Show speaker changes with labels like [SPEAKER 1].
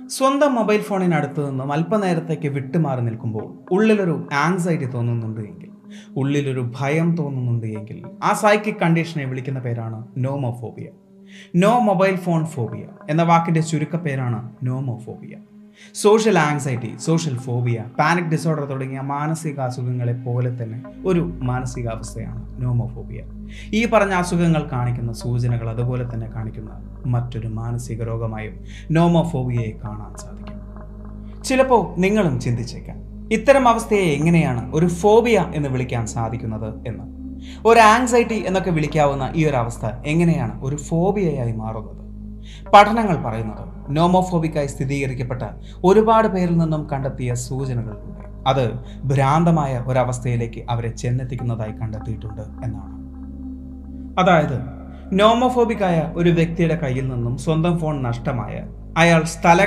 [SPEAKER 1] സ്വന്തം മൊബൈൽ ഫോണിനടുത്ത് നിന്നും അല്പനേരത്തേക്ക് വിട്ടുമാറി നിൽക്കുമ്പോൾ ഉള്ളിലൊരു ആങ്സൈറ്റി തോന്നുന്നുണ്ട് എങ്കിൽ ഉള്ളിലൊരു ഭയം തോന്നുന്നുണ്ട് എങ്കിൽ ആ സൈക്കിക് കണ്ടീഷനെ വിളിക്കുന്ന പേരാണ് nomophobia no mobile phone phobia എന്ന വാക്കിന്റെ ചുരുക്കപ്പേരാണ് nomophobia social anxiety social phobia panic disorder തുടങ്ങിയ മാനസിക അസുഖങ്ങളെ പോലെ തന്നെ ഒരു മാനസികാവസ്ഥയാണ് നോമോഫോബിയ ഈ പറഞ്ഞ അസുഖങ്ങൾ കാണിക്കുന്ന സൂചനകൾ അതുപോലെ തന്നെ കാണിക്കുന്ന മറ്റൊരു മാനസിക രോഗമായും നോമോഫോബിയയെ കാണാൻ സാധിക്കും ചിലപ്പോൾ നിങ്ങളും ചിന്തിച്ചേക്കാം ഇത്തരം അവസ്ഥയെ എങ്ങനെയാണ് ഒരു ഫോബിയ എന്ന് വിളിക്കാൻ സാധിക്കുന്നത് എന്ന് ഒരു ആങ്സൈറ്റി എന്നൊക്കെ വിളിക്കാവുന്ന ഈ ഒരു അവസ്ഥ എങ്ങനെയാണ് ഒരു ഫോബിയയായി മാറുന്നത് പഠനങ്ങൾ പറയുന്നത് നോമോഫോബിക്കായി സ്ഥിരീകരിക്കപ്പെട്ട ഒരുപാട് പേരിൽ നിന്നും കണ്ടെത്തിയ സൂചനകളുണ്ട് അത് ഭ്രാന്തമായ ഒരവസ്ഥയിലേക്ക് അവരെ ചെന്നെത്തിക്കുന്നതായി കണ്ടെത്തിയിട്ടുണ്ട് എന്നാണ് അതായത് നോമോഫോബിക്കായ ഒരു വ്യക്തിയുടെ കയ്യിൽ നിന്നും സ്വന്തം ഫോൺ നഷ്ടമായ അയാൾ സ്ഥല